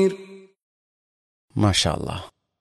മാഷാല്ല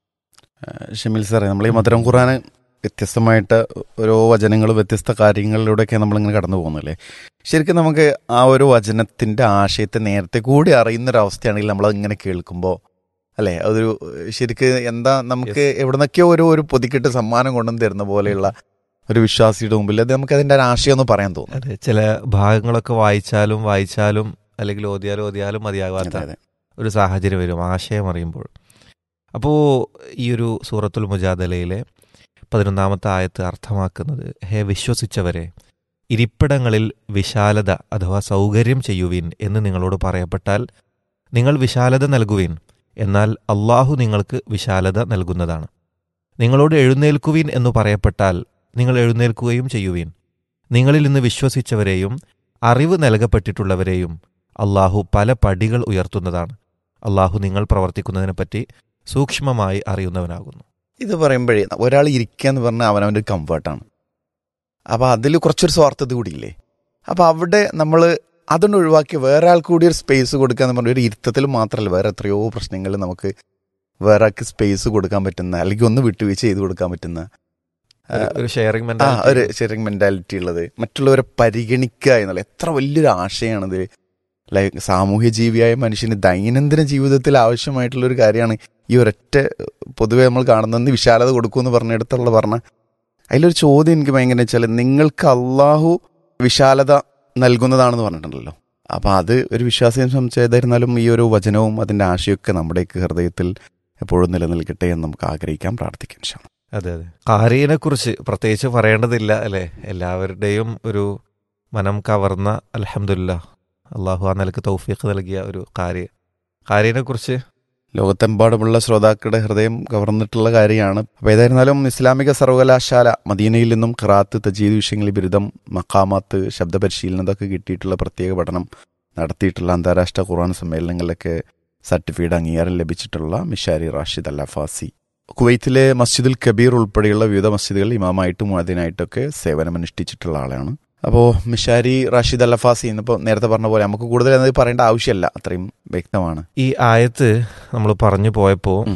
ഷമീൽ സാറേ നമ്മൾ ഈ മധുരം ഖുറാന് വ്യത്യസ്തമായിട്ട് ഓരോ വചനങ്ങളും വ്യത്യസ്ത കാര്യങ്ങളിലൂടെയൊക്കെ നമ്മളിങ്ങനെ കടന്നു പോകുന്നില്ലേ ശരിക്കും നമുക്ക് ആ ഒരു വചനത്തിന്റെ ആശയത്തെ നേരത്തെ കൂടി അറിയുന്നൊരവസ്ഥയാണെങ്കിൽ നമ്മൾ ഇങ്ങനെ കേൾക്കുമ്പോൾ അല്ലേ അതൊരു ശരിക്ക് എന്താ നമുക്ക് എവിടുന്നൊക്കെയോ ഒരു ഒരു പൊതിക്കിട്ട് സമ്മാനം കൊണ്ടുവന്ന് തരുന്ന പോലെയുള്ള ഒരു വിശ്വാസിയുടെ മുമ്പിൽ അത് നമുക്ക് അതിന്റെ ഒരു ആശയം ഒന്ന് പറയാൻ തോന്നും അതെ ചില ഭാഗങ്ങളൊക്കെ വായിച്ചാലും വായിച്ചാലും അല്ലെങ്കിൽ ഓതിയാലും ഓതിയാലും മതിയാകാത്ത അതെ അതെ ഒരു സാഹചര്യം വരും ആശയം അറിയുമ്പോൾ അപ്പോൾ ഈ ഒരു സൂറത്തുൽ മുജാദലയിലെ പതിനൊന്നാമത്തെ ആയത്ത് അർത്ഥമാക്കുന്നത് ഹേ വിശ്വസിച്ചവരെ ഇരിപ്പിടങ്ങളിൽ വിശാലത അഥവാ സൗകര്യം ചെയ്യുവിൻ എന്ന് നിങ്ങളോട് പറയപ്പെട്ടാൽ നിങ്ങൾ വിശാലത നൽകുവിൻ എന്നാൽ അള്ളാഹു നിങ്ങൾക്ക് വിശാലത നൽകുന്നതാണ് നിങ്ങളോട് എഴുന്നേൽക്കുവിൻ എന്ന് പറയപ്പെട്ടാൽ നിങ്ങൾ എഴുന്നേൽക്കുകയും ചെയ്യുവിൻ നിങ്ങളിൽ നിന്ന് വിശ്വസിച്ചവരെയും അറിവ് നൽകപ്പെട്ടിട്ടുള്ളവരെയും അള്ളാഹു പല പടികൾ ഉയർത്തുന്നതാണ് അള്ളാഹു നിങ്ങൾ പ്രവർത്തിക്കുന്നതിനെപ്പറ്റി സൂക്ഷ്മമായി അറിയുന്നവനാകുന്നു ഇത് പറയുമ്പോഴേ ഒരാൾ ഇരിക്കുക എന്ന് പറഞ്ഞാൽ അവനവൻ്റെ കംഫർട്ടാണ് അപ്പോൾ അതിൽ കുറച്ചൊരു സ്വാർത്ഥത കൂടിയില്ലേ അപ്പോൾ അവിടെ നമ്മൾ അതൊന്ന് ഒഴിവാക്കി വേറെ ആൾക്ക് കൂടി ഒരു സ്പേസ് കൊടുക്കുക എന്ന് പറഞ്ഞാൽ ഒരു ഇരുത്തത്തിൽ മാത്രമല്ല വേറെ എത്രയോ പ്രശ്നങ്ങൾ നമുക്ക് വേറെ ആൾക്ക് സ്പേസ് കൊടുക്കാൻ പറ്റുന്ന അല്ലെങ്കിൽ ഒന്ന് വിട്ടുവീഴ്ച ചെയ്ത് കൊടുക്കാൻ പറ്റുന്ന ഒരു- ഒരു ഷെയറിംഗ് ആ ഒരു ഷെയറിംഗ് മെന്റാലിറ്റി ഉള്ളത് മറ്റുള്ളവരെ പരിഗണിക്കുക എന്നുള്ള എത്ര വലിയൊരു ആശയമാണിത് ലൈക്ക് സാമൂഹ്യ ജീവിയായ മനുഷ്യന് ദൈനംദിന ജീവിതത്തിൽ ആവശ്യമായിട്ടുള്ള ഒരു കാര്യമാണ് ഈ ഒരൊറ്റ പൊതുവെ നമ്മൾ കാണുന്നത് വിശാലത കൊടുക്കുമെന്ന് പറഞ്ഞിടത്തുള്ള പറഞ്ഞ അതിലൊരു ചോദ്യം എനിക്ക് ഭയങ്കര വെച്ചാൽ നിങ്ങൾക്ക് അള്ളാഹു വിശാലത നൽകുന്നതാണെന്ന് പറഞ്ഞിട്ടുണ്ടല്ലോ അപ്പം അത് ഒരു വിശ്വാസിയെ സംബന്ധിച്ചായിരുന്നാലും ഈ ഒരു വചനവും അതിൻ്റെ ആശയമൊക്കെ നമ്മുടെയൊക്കെ ഹൃദയത്തിൽ എപ്പോഴും നിലനിൽക്കട്ടെ എന്ന് നമുക്ക് ആഗ്രഹിക്കാം പ്രാർത്ഥിക്കാം ഇൻഷാ അല്ലാ. അതെ അതെ കാരിയെ കുറിച്ച് പ്രത്യേകിച്ച് പറയേണ്ടതില്ല അല്ലെ എല്ലാവരുടെയും ഒരു മനം കവർന്ന അലഹമില്ല അള്ളാഹു ആ നിലക്ക് തൗഫീഖ് നൽകിയ ഒരു കാര്യ കാരിയെ കുറിച്ച് ലോകത്തെമ്പാടുമുള്ള ശ്രോതാക്കളുടെ ഹൃദയം കവർന്നിട്ടുള്ള കാര്യമാണ് അപ്പോൾ ഏതായിരുന്നാലും ഇസ്ലാമിക സർവകലാശാല മദീനയിൽ നിന്നും ഖറാത്ത് തജീദ് വിഷയങ്ങളിൽ ബിരുദം മക്കാമാത്ത് ശബ്ദപരിശീലനം ഇതൊക്കെ കിട്ടിയിട്ടുള്ള പ്രത്യേക പഠനം നടത്തിയിട്ടുള്ള അന്താരാഷ്ട്ര ഖുർആൻ സമ്മേളനങ്ങളിലൊക്കെ സർട്ടിഫൈഡ് അംഗീകാരം ലഭിച്ചിട്ടുള്ള മിഷാരി റാഷിദ് അല്ലഫാസി കുവൈത്തിലെ മസ്ജിദുൽ കബീർ ഉൾപ്പെടെയുള്ള വിവിധ മസ്ജിദുകളിൽ ഇമാമായിട്ടും മുഅദിനായിട്ടൊക്കെ സേവനമനുഷ്ഠിച്ചിട്ടുള്ള ആളാണ് അപ്പോൾ മിഷാരി റാഷിദ് അല്ലഫാസി എന്നിപ്പോൾ നേരത്തെ പറഞ്ഞ പോലെ നമുക്ക് കൂടുതൽ അത് പറയേണ്ട ആവശ്യമല്ല അത്രയും വ്യക്തമാണ് ഈ ആയത്ത് നമ്മൾ പറഞ്ഞു പോയപ്പോൾ ഉം.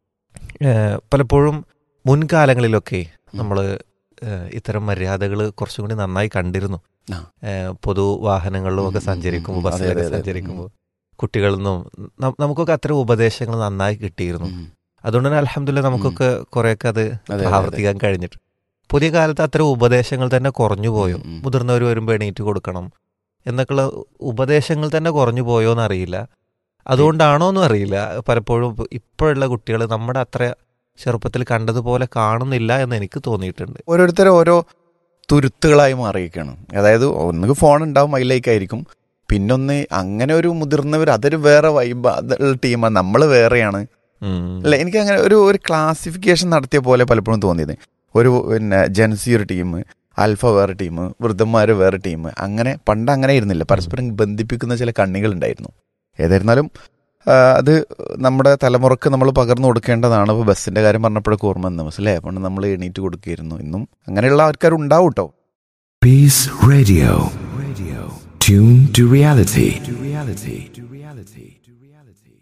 പലപ്പോഴും മുൻകാലങ്ങളിലൊക്കെ നമ്മൾ ഇത്തരം മര്യാദകൾ കുറച്ചും കൂടി നന്നായി കണ്ടിരുന്നു ആ. ഏഹ്, പൊതു വാഹനങ്ങളിലും ഒക്കെ ഉം, ഉം, സഞ്ചരിക്കുമ്പോൾ ഉം, അതെ, ബസ്സിലൊക്കെ അതെ, അതെ. സഞ്ചരിക്കുമ്പോൾ കുട്ടികളിൽ നിന്നും ന- നമുക്കൊക്കെ അത്തരം ഉപദേശങ്ങൾ നന്നായി കിട്ടിയിരുന്നു ഉം. അതുകൊണ്ട് തന്നെ അലഹമില്ല നമുക്കൊക്കെ കുറേയൊക്കെ അത് അതെ, അതെ. ആവർത്തിക്കാൻ കഴിഞ്ഞിട്ട് പുതിയ കാലത്ത് അത്തരം ഉപദേശങ്ങൾ തന്നെ കുറഞ്ഞു പോയോ ഉം, ഉം. മുതിർന്നവർ വരുമ്പോൾ എണീറ്റ് കൊടുക്കണം എന്നൊക്കെയുള്ള ഉപദേശങ്ങൾ തന്നെ കുറഞ്ഞു പോയോ എന്നറിയില്ല അതുകൊണ്ടാണോ എന്നും അറിയില്ല പലപ്പോഴും ഇപ്പോഴുള്ള കുട്ടികൾ നമ്മുടെ അത്ര ചെറുപ്പത്തിൽ കണ്ടതുപോലെ കാണുന്നില്ല എന്ന് എനിക്ക് തോന്നിയിട്ടുണ്ട് ഓരോരുത്തരും ഓരോ തുരുത്തുകളായി മാറിയിരിക്കുകയാണ് അതായത് ഒന്നുകിൽ ഫോൺ ഉണ്ടാവും അതിലേക്കായിരിക്കും പിന്നൊന്ന് അങ്ങനെ ഒരു മുതിർന്നവർ അതൊരു വേറെ വൈബ് അതുള്ള ടീമാണ് നമ്മൾ വേറെയാണ് ഉം. അല്ല എനിക്ക് അങ്ങനെ ഒരു ഒരു ക്ലാസിഫിക്കേഷൻ നടത്തിയ പോലെ പലപ്പോഴും തോന്നിയത് ഒരു പിന്നെ ജെൻസി ഒരു ടീം ആൽഫ വേറെ ടീം വൃദ്ധന്മാർ വേറെ ടീം അങ്ങനെ പണ്ട് അങ്ങനെ ഇരുന്നില്ല പരസ്പരം ബന്ധിപ്പിക്കുന്ന ചില കണ്ണികൾ ഉണ്ടായിരുന്നു ഏതായിരുന്നാലും ആ, അത് നമ്മുടെ തലമുറക്ക് നമ്മൾ പകർന്നു കൊടുക്കേണ്ടതാണ് ഇപ്പോൾ ബസ്സിന്റെ കാര്യം പറഞ്ഞപ്പോഴൊക്കെ ഓർമ്മ വന്നു മനസ്സിലായി പണ്ട് നമ്മൾ എണീറ്റ് കൊടുക്കുകയായിരുന്നു ഇന്നും അങ്ങനെയുള്ള ആൾക്കാരുണ്ടാവും കേട്ടോ Peace Radio. Radio. Tune to reality. To reality. To reality. To reality.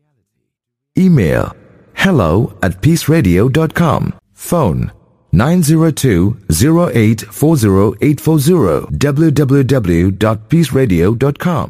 Email hello at peaceradio.com. Phone 902-0840840 www.peaceradio.com.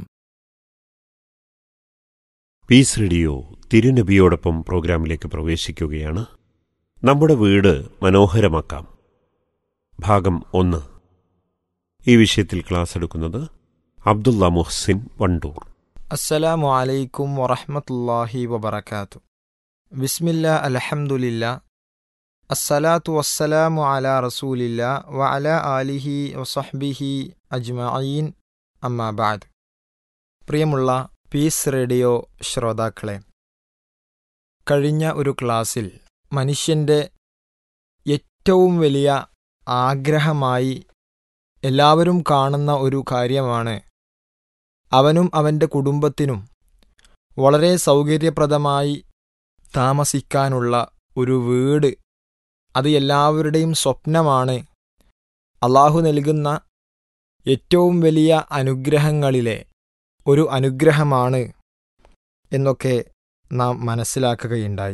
Peace radio തിരുനബിയോടൊപ്പം പ്രോഗ്രാമിലേക്ക് പ്രവേശിക്കുകയാണ് നമ്മുടെ വീട് മനോഹരമാക്കാം ഭാഗം ഒന്ന് ഈ വിഷയത്തിൽ ക്ലാസ് എടുക്കുന്നത് അബ്ദുള്ള മുഹ്സിൻ വണ്ടൂർ അസ്സലാമു അലൈക്കും വറഹ്മത്തുള്ളാഹി വബറകാതു ബിസ്മില്ല അൽഹംദുലില്ല അസ്സലാത്തു വസ്സലാമു അലാ റസൂലില്ല വഅല ആലിഹി വസഹ്ബിഹി അജ്മഈൻ അമ്മാ ബഅദ് പ്രിയമുള്ള പീസ് റേഡിയോ ശ്രോതാക്കളെ കഴിഞ്ഞ ഒരു ക്ലാസ്സിൽ മനുഷ്യൻ്റെ ഏറ്റവും വലിയ ആഗ്രഹമായി എല്ലാവരും കാണുന്ന ഒരു കാര്യമാണ് അവനും അവൻ്റെ കുടുംബത്തിനും വളരെ സൗകര്യപ്രദമായി താമസിക്കാനുള്ള ഒരു വീട് അത് എല്ലാവരുടെയും സ്വപ്നമാണ് അള്ളാഹു നൽകുന്ന ഏറ്റവും വലിയ അനുഗ്രഹങ്ങളിലെ ഒരു അനുഗ്രഹമാണ് എന്നൊക്കെ നാം മനസ്സിലാക്കുകയുണ്ടായി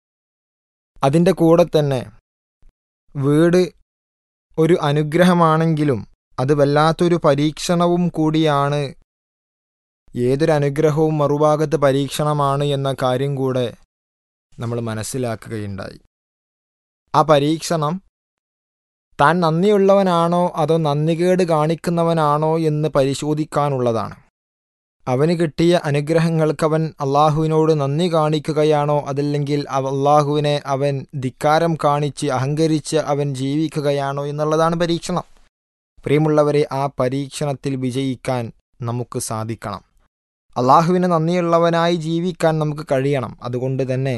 അതിൻ്റെ കൂടെ തന്നെ വീട് ഒരു അനുഗ്രഹമാണെങ്കിലും അത് വല്ലാത്തൊരു പരീക്ഷണവും കൂടിയാണ് ഏതൊരു അനുഗ്രഹവും മറുഭാഗത്ത് പരീക്ഷണമാണ് എന്ന കാര്യം കൂടെ നമ്മൾ മനസ്സിലാക്കുകയുണ്ടായി ആ പരീക്ഷണം താൻ നന്ദിയുള്ളവനാണോ അതോ നന്ദികേട് കാണിക്കുന്നവനാണോ എന്ന് പരിശോധിക്കാനുള്ളതാണ് അവന് കിട്ടിയ അനുഗ്രഹങ്ങൾക്ക് അവൻ അള്ളാഹുവിനോട് നന്ദി കാണിക്കുകയാണോ അതല്ലെങ്കിൽ അവ- അള്ളാഹുവിനെ അവൻ ധിക്കാരം കാണിച്ച് അഹങ്കരിച്ച് അവൻ ജീവിക്കുകയാണോ എന്നുള്ളതാണ് പരീക്ഷണം പ്രിയമുള്ളവരെ ആ പരീക്ഷണത്തിൽ വിജയിക്കാൻ നമുക്ക് സാധിക്കണം അള്ളാഹുവിന് നന്ദിയുള്ളവനായി ജീവിക്കാൻ നമുക്ക് കഴിയണം അതുകൊണ്ട് തന്നെ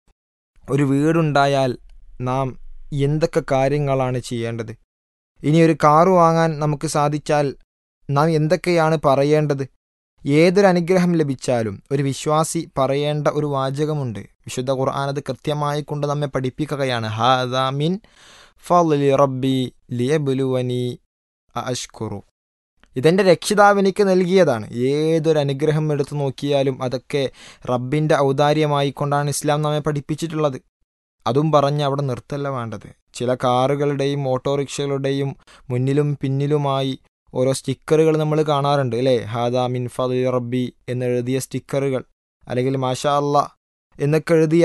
ഒരു വീടുണ്ടായാൽ നാം എന്തൊക്കെ കാര്യങ്ങളാണ് ചെയ്യേണ്ടത് ഇനി ഒരു കാറ് വാങ്ങാൻ നമുക്ക് സാധിച്ചാൽ നാം എന്തൊക്കെയാണ് പറയേണ്ടത് ഏതൊരു അനുഗ്രഹം ലഭിച്ചാലും ഒരു വിശ്വാസി പറയേണ്ട ഒരു വാചകമുണ്ട് വിശുദ്ധ ഖുർആൻ അത് കൃത്യമായി കൊണ്ട് നമ്മെ പഠിപ്പിക്കുകയാണ് ഹാദാ മിൻ ഫളി റബ്ബി ലിയബുലുവനി അഷ്കുറു ഇതെൻ്റെ രക്ഷിതാവ് എനിക്ക് നൽകിയതാണ് ഏതൊരു അനുഗ്രഹം എടുത്തു നോക്കിയാലും അതൊക്കെ റബ്ബിൻ്റെ ഔദാര്യമായി കൊണ്ടാണ് ഇസ്ലാം നമ്മെ പഠിപ്പിച്ചിട്ടുള്ളത് അതും പറഞ്ഞ് അവിടെ നിർത്തല്ല വേണ്ടത് ചില കാറുകളുടെയും ഓട്ടോറിക്ഷകളുടെയും മുന്നിലും പിന്നിലുമായി ഓരോ സ്റ്റിക്കറുകൾ നമ്മൾ കാണാറുണ്ട് അല്ലേ ഹാദാ മിൻ ഫലി റബ്ബി എന്നെഴുതിയ സ്റ്റിക്കറുകൾ അല്ലെങ്കിൽ മാഷാ അല്ല എന്നൊക്കെ എഴുതിയ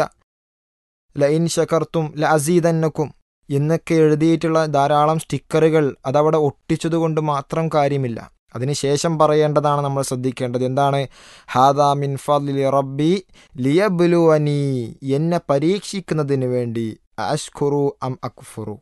ലൈൻ ഷക്കർത്തും ല അസീദന്നക്കും എന്നൊക്കെ എഴുതിയിട്ടുള്ള ധാരാളം സ്റ്റിക്കറുകൾ അതവിടെ ഒട്ടിച്ചതുകൊണ്ട് മാത്രം കാര്യമില്ല അതിനുശേഷം പറയേണ്ടതാണ് നമ്മൾ ശ്രദ്ധിക്കേണ്ടത് എന്താണ് ഹാദാ മിൻ ഫലി റബ്ബി ലിയബുലുവനി എന്നെ പരീക്ഷിക്കുന്നതിന് വേണ്ടി അഷ്ഖുറു അം അക്ഫുറു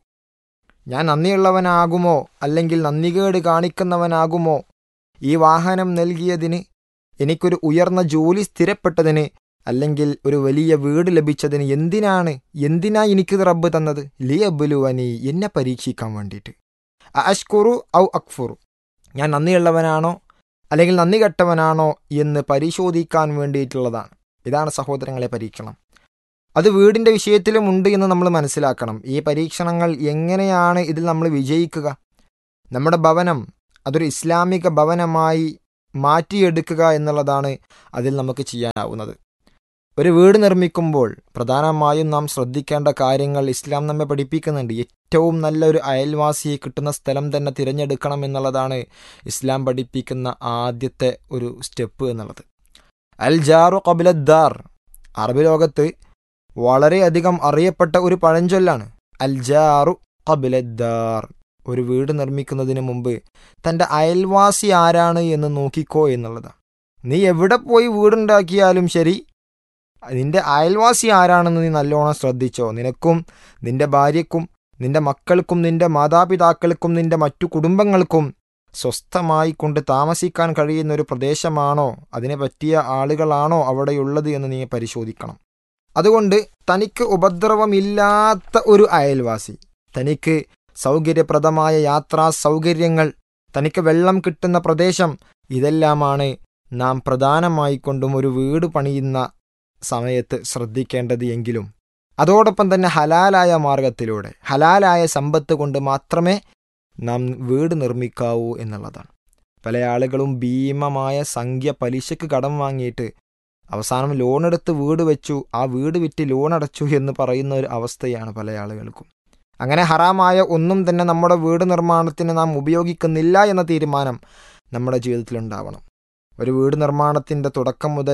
ഞാൻ നന്ദിയുള്ളവനാകുമോ അല്ലെങ്കിൽ നന്ദികേട് കാണിക്കുന്നവനാകുമോ ഈ വാഹനം നൽകിയതിന് എനിക്കൊരു ഉയർന്ന ജോലി സ്ഥിരപ്പെട്ടതിന് അല്ലെങ്കിൽ ഒരു വലിയ വീട് ലഭിച്ചതിന് എന്തിനാണ് എന്തിനാ എനിക്കിത് റബ്ബ് തന്നത് ലിയബുലുവനി എന്നെ പരീക്ഷിക്കാൻ വേണ്ടിയിട്ട് അഷ്കുറു ഔ അക്ഫുറു ഞാൻ നന്ദിയുള്ളവനാണോ അല്ലെങ്കിൽ നന്ദി കെട്ടവനാണോ എന്ന് പരിശോധിക്കാൻ വേണ്ടിയിട്ടുള്ളതാണ് ഇതാണ് സഹോദരങ്ങളെ പരീക്ഷണം അത് വീടിൻ്റെ വിഷയത്തിലും ഉണ്ട് എന്ന് നമ്മൾ മനസ്സിലാക്കണം ഈ പരീക്ഷണങ്ങൾ എങ്ങനെയാണ് ഇതിൽ നമ്മൾ വിജയിക്കുക നമ്മുടെ ഭവനം അതൊരു ഇസ്ലാമിക ഭവനമായി മാറ്റിയെടുക്കുക എന്നുള്ളതാണ് അതിൽ നമുക്ക് ചെയ്യാനാവുന്നത് ഒരു വീട് നിർമ്മിക്കുമ്പോൾ പ്രധാനമായും നാം ശ്രദ്ധിക്കേണ്ട കാര്യങ്ങൾ ഇസ്ലാം നമ്മെ പഠിപ്പിക്കുന്നുണ്ട് ഏറ്റവും നല്ലൊരു അയൽവാസിയെ കിട്ടുന്ന സ്ഥലം തന്നെ തിരഞ്ഞെടുക്കണം എന്നുള്ളതാണ് ഇസ്ലാം പഠിപ്പിക്കുന്ന ആദ്യത്തെ ഒരു സ്റ്റെപ്പ് എന്നുള്ളത് അൽ ജാറു കബിലദ്ദാർ അറബി ലോകത്ത് വളരെയധികം അറിയപ്പെട്ട ഒരു പഴഞ്ചൊല്ലാണ് അൽ ജാറു കബിലദ്ദാർ ഒരു വീട് നിർമ്മിക്കുന്നതിന് മുമ്പ് തൻ്റെ അയൽവാസി ആരാണ് എന്ന് നോക്കിക്കോ എന്നുള്ളതാണ് നീ എവിടെ പോയി വീടുണ്ടാക്കിയാലും ശരി നിന്റെ അയൽവാസി ആരാണെന്ന് നീ നല്ലോണം ശ്രദ്ധിച്ചോ നിനക്കും നിന്റെ ഭാര്യയ്ക്കും നിന്റെ മക്കൾക്കും നിന്റെ മാതാപിതാക്കൾക്കും നിന്റെ മറ്റു കുടുംബങ്ങൾക്കും സ്വസ്ഥമായി കൊണ്ട് താമസിക്കാൻ കഴിയുന്ന ഒരു പ്രദേശമാണോ അതിനെ പറ്റിയ ആളുകളാണോ അവിടെയുള്ളത് എന്ന് നീ പരിശോധിക്കണം അതുകൊണ്ട് തനിക്ക് ഉപദ്രവമില്ലാത്ത ഒരു അയൽവാസി തനിക്ക് സൗകര്യപ്രദമായ യാത്രാ സൗകര്യങ്ങൾ തനിക്ക് വെള്ളം കിട്ടുന്ന പ്രദേശം ഇതെല്ലാമാണ് നാം പ്രധാനമായി കൊണ്ടും ഒരു വീട് പണിയുന്ന സമയത്ത് ശ്രദ്ധിക്കേണ്ടത് എങ്കിലും അതോടൊപ്പം തന്നെ ഹലാലായ മാർഗത്തിലൂടെ ഹലാലായ സമ്പത്ത് കൊണ്ട് മാത്രമേ നാം വീട് നിർമ്മിക്കാവൂ എന്നുള്ളതാണ് പല ആളുകളും ഭീമമായ സംഖ്യ പലിശക്ക് കടം വാങ്ങിയിട്ട് അവസാനം ലോൺ എടുത്ത് വീട് വെച്ചു ആ വീട് വിറ്റ് ലോൺ അടച്ചു എന്ന് പറയുന്ന ഒരു അവസ്ഥയാണ് പല ആളുകൾക്കും അങ്ങനെ ഹറാമായ ഒന്നും തന്നെ നമ്മുടെ വീട് നിർമ്മാണത്തിന് നാം ഉപയോഗിക്കുന്നില്ല എന്ന തീരുമാനം നമ്മുടെ ജീവിതത്തിൽ ഉണ്ടാവണം ഒരു വീട് നിർമ്മാണത്തിൻ്റെ തുടക്കം മുതൽ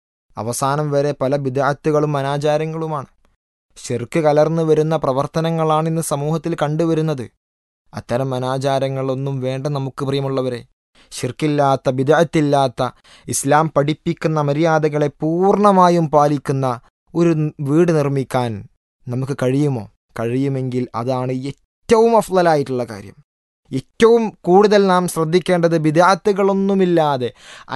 അവസാനം വരെ പല വിദാത്തുകളും അനാചാരങ്ങളുമാണ് ശിർക്ക് കലർന്നു വരുന്ന പ്രവർത്തനങ്ങളാണ് ഇന്ന് സമൂഹത്തിൽ കണ്ടുവരുന്നത് അത്തരം അനാചാരങ്ങളൊന്നും വേണ്ട നമുക്ക് പ്രിയമുള്ളവരെ ഷിർക്കില്ലാത്ത ബിദഅത്തില്ലാത്ത ഇസ്ലാം പഠിപ്പിക്കുന്ന മര്യാദകളെ പൂർണ്ണമായും പാലിക്കുന്ന ഒരു വീട് നിർമ്മിക്കാൻ നമുക്ക് കഴിയുമോ കഴിയുമെങ്കിൽ അതാണ് ഏറ്റവും അഫ്ലലായിട്ടുള്ള കാര്യം ഏറ്റവും കൂടുതൽ നാം ശ്രദ്ധിക്കേണ്ടത് ബിദാത്തുകളൊന്നുമില്ലാതെ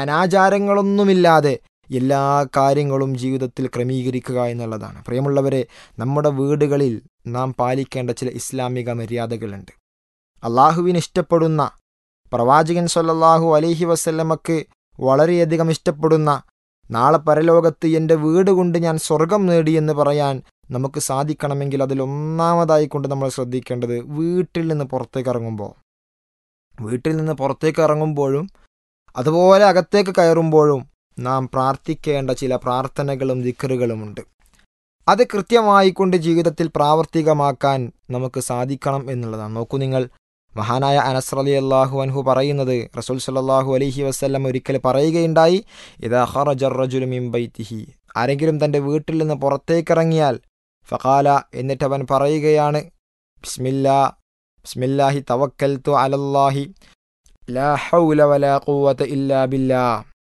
അനാചാരങ്ങളൊന്നുമില്ലാതെ എല്ലാ കാര്യങ്ങളും ജീവിതത്തിൽ ക്രമീകരിക്കുക എന്നുള്ളതാണ് പ്രിയമുള്ളവരെ നമ്മുടെ വീടുകളിൽ നാം പാലിക്കേണ്ട ചില ഇസ്ലാമിക മര്യാദകളുണ്ട് അള്ളാഹുവിന് ഇഷ്ടപ്പെടുന്ന പ്രവാചകൻ സല്ലല്ലാഹു അലൈഹി വസല്ലമക്ക് വളരെയധികം ഇഷ്ടപ്പെടുന്ന നാളെ പരലോകത്ത് എൻ്റെ വീട് കൊണ്ട് ഞാൻ സ്വർഗം നേടിയെന്ന് പറയാൻ നമുക്ക് സാധിക്കണമെങ്കിൽ അതിൽ ഒന്നാമതായി കൊണ്ട് നമ്മൾ ശ്രദ്ധിക്കേണ്ടത് വീട്ടിൽ നിന്ന് പുറത്തേക്ക് ഇറങ്ങുമ്പോൾ വീട്ടിൽ നിന്ന് പുറത്തേക്ക് ഇറങ്ങുമ്പോഴും അതുപോലെ അകത്തേക്ക് കയറുമ്പോഴും നാം പ്രാർത്ഥിക്കേണ്ട ചില പ്രാർത്ഥനകളും ദിക്കറുകളുമുണ്ട് അത് കൃത്യമായി കൊണ്ട് ജീവിതത്തിൽ പ്രാവർത്തികമാക്കാൻ നമുക്ക് സാധിക്കണം എന്നുള്ളതാണ് നോക്കൂ നിങ്ങൾ മഹാനായ അനസ് അലി അള്ളാഹു അൻഹു പറയുന്നത് റസൂൽ സല്ലാഹു അലൈഹി വസ്ല്ലം ഒരിക്കൽ പറയുകയുണ്ടായി ഇതാ ഹറജുലു മിംബൈത്തിഹി ആരെങ്കിലും തൻ്റെ വീട്ടിൽ നിന്ന് പുറത്തേക്കിറങ്ങിയാൽ ഫഖാല എന്നിട്ട് അവൻ പറയുകയാണ് ബിസ്മില്ലാ ബിസ്മില്ലാഹി തവക്കൽത്തു അലല്ലാഹി ലാ ഹൗല വലാ ഖുവത ഇല്ലാ ബില്ലാ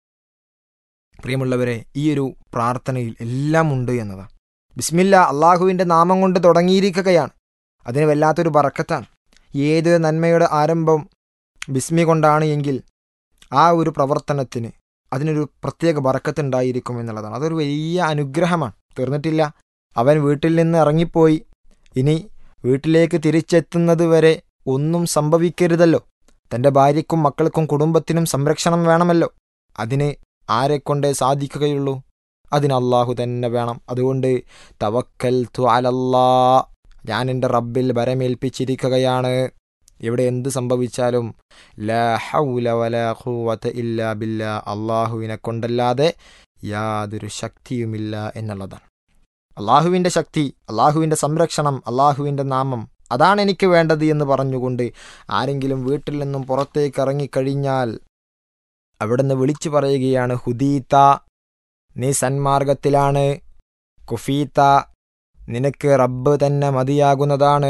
പ്രിയമുള്ളവരെ ഈ ഒരു പ്രാർത്ഥനയിൽ എല്ലാം ഉണ്ട് എന്നതാണ് ബിസ്മില്ല അള്ളാഹുവിൻ്റെ നാമം കൊണ്ട് തുടങ്ങിയിരിക്കുകയാണ് അതിന് വല്ലാത്തൊരു ബറക്കത്താണ് ഏത് നന്മയുടെ ആരംഭം ബിസ്മി കൊണ്ടാണ് എങ്കിൽ ആ ഒരു പ്രവർത്തനത്തിന് അതിനൊരു പ്രത്യേക ബറക്കത്തുണ്ടായിരിക്കും എന്നുള്ളതാണ് അതൊരു വലിയ അനുഗ്രഹമാണ് തീർന്നിട്ടില്ല അവൻ വീട്ടിൽ നിന്ന് ഇറങ്ങിപ്പോയി ഇനി വീട്ടിലേക്ക് തിരിച്ചെത്തുന്നത് വരെ ഒന്നും സംഭവിക്കരുതല്ലോ തൻ്റെ ഭാര്യയ്ക്കും മക്കൾക്കും കുടുംബത്തിനും സംരക്ഷണം വേണമല്ലോ അതിന് ആരെക്കൊണ്ടേ സാധിക്കുകയുള്ളൂ അതിന് അള്ളാഹു തന്നെ വേണം അതുകൊണ്ട് തവക്കൽ തു അലല്ലാ ഞാൻ എൻ്റെ റബ്ബിൽ ഭരമേൽപ്പിച്ചിരിക്കുകയാണ് ഇവിടെ എന്ത് സംഭവിച്ചാലും ലാ ഹൗല വലാ ഖുവത ഇല്ലാ ബില്ലാ അള്ളാഹുവിനെ കൊണ്ടല്ലാതെ യാതൊരു ശക്തിയുമില്ല എന്നുള്ളതാണ് അള്ളാഹുവിൻ്റെ ശക്തി അള്ളാഹുവിൻ്റെ സംരക്ഷണം അള്ളാഹുവിൻ്റെ നാമം അതാണ് എനിക്ക് വേണ്ടത് എന്ന് പറഞ്ഞുകൊണ്ട് ആരെങ്കിലും വീട്ടിൽ നിന്നും പുറത്തേക്ക് ഇറങ്ങിക്കഴിഞ്ഞാൽ അവിടുന്ന് വിളിച്ചു പറയുകയാണ് ഹുദീത്ത നീ സന്മാർഗത്തിലാണ് കുഫീത്ത നിനക്ക് റബ്ബ് തന്നെ മതിയാകുന്നതാണ്